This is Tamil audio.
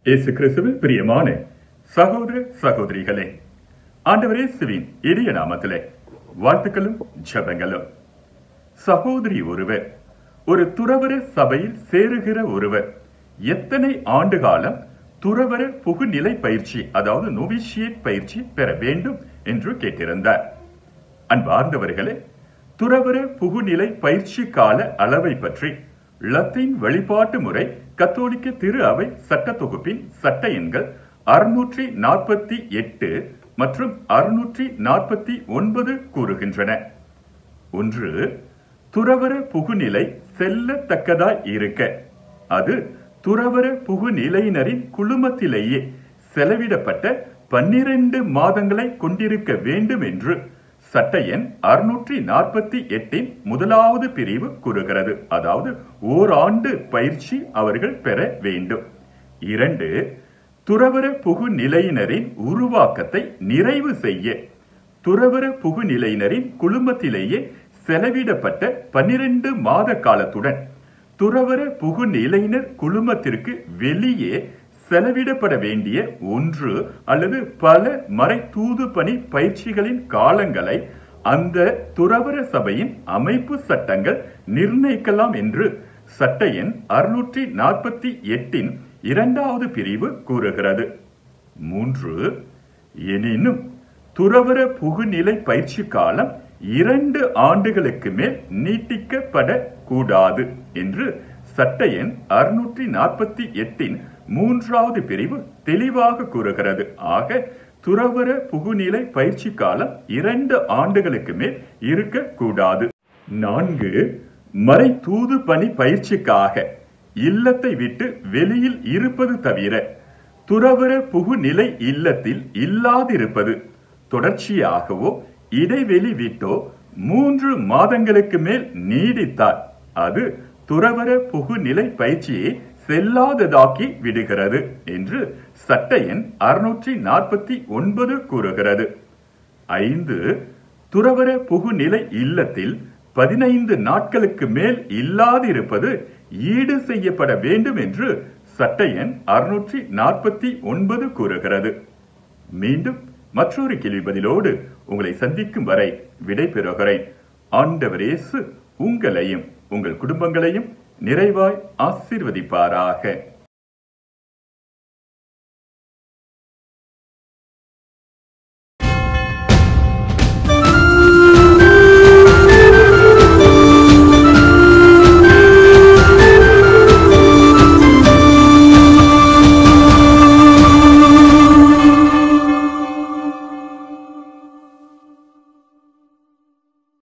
இயேசு கிறிஸ்துவில் பிரியமான சகோதர சகோதரிகளே ஆண்டவர் இயேசுவின் இனிய நாமத்திலே வாழ்த்துக்களும் ஜெபங்களும் சகோதரி ஒருவர் ஒரு துறவர சபையில் சேருகிற ஒருவர் எத்தனை ஆண்டு காலம் துறவர புகுநிலை பயிற்சி அதாவது நொவிஷியேட் பயிற்சி பெற வேண்டும் என்று கேட்டிருந்தார் அன்பார்ந்தவர்களே துறவர புகுநிலை பயிற்சி கால அளவை பற்றி லத்தீன் வழிபாட்டு முறை கத்தோலிக்க திரு அவை சட்ட தொகுப்பின் சட்ட எண்கள் அறுநூற்றி நாற்பத்தி எட்டு மற்றும் அறுநூற்றி நாற்பத்தி ஒன்பது கூறுகின்றன ஒன்று துறவர புகுநிலை செல்லத்தக்கதாய் இருக்க அது துறவர புகுநிலையினரின் குழுமத்திலேயே செலவிடப்பட்ட பன்னிரண்டு மாதங்களை கொண்டிருக்க வேண்டும் என்று சட்ட எண் அறுநூற்றி நாற்பத்தி எட்டின் முதலாவது பிரிவு கூறுகிறது அதாவது ஓராண்டு பயிற்சி அவர்கள் பெற வேண்டும் இரண்டு துறவர புகுநிலையினரின் உருவாக்கத்தை நிறைவு செய்ய துறவர புகுநிலையினரின் குழுமத்திலேயே செலவிடப்பட்ட பன்னிரண்டு மாத காலத்துடன் துறவர புகுநிலையினர் குழுமத்திற்கு வெளியே செலவிடப்பட வேண்டிய ஒன்று அல்லது பல மறை தூது பணி பயிற்சிகளின் காலங்களை அந்த துறவர சபையின் அமைப்பு சட்டங்கள் நிர்ணயிக்கலாம் என்று சட்ட எண் அறுநூற்றி நாற்பத்தி எட்டின் இரண்டாவது பிரிவு கூறுகிறது மூன்று எனினும் துறவர புகுநிலை பயிற்சி காலம் இரண்டு ஆண்டுகளுக்கு மேல் நீட்டிக்கப்பட கூடாது என்று சட்ட எண் அறுநூற்றி நாற்பத்தி எட்டின் மூன்றாவது பிரிவு தெளிவாக கூறுகிறது ஆக துறவர புகுநிலை பயிற்சி காலம் இரண்டு ஆண்டுகளுக்கு மேல் இருக்கக்கூடாது நான்கு மறை தூது பணி பயிற்சிக்காக இல்லத்தை விட்டு வெளியில் இருப்பது தவிர துறவர புகுநிலை இல்லத்தில் இல்லாதிருப்பது தொடர்ச்சியாகவோ இடைவெளி விட்டோ மூன்று மாதங்களுக்கு மேல் நீடித்தால் அது துறவர புகுநிலை பயிற்சியை செல்லாததாக்கி விடுகிறது என்று சட்ட எண் அறுநூற்றி நாற்பத்தி ஒன்பது கூறுகிறது ஐந்து துறவர புகுநிலை இல்லத்தில் பதினைந்து நாட்களுக்கு மேல் இல்லாதிருப்பது ஈடு செய்யப்பட வேண்டும் என்று சட்ட எண் அறுநூற்றி நாற்பத்தி ஒன்பது கூறுகிறது மீண்டும் மற்றொரு கேள்வி பதிலோடு உங்களை சந்திக்கும் வரை விடை பெறுகிறேன் ஆண்டவரேசு உங்களையும் உங்கள் குடும்பங்களையும் நிறைவாய் ஆசீர்வதிப்பாராக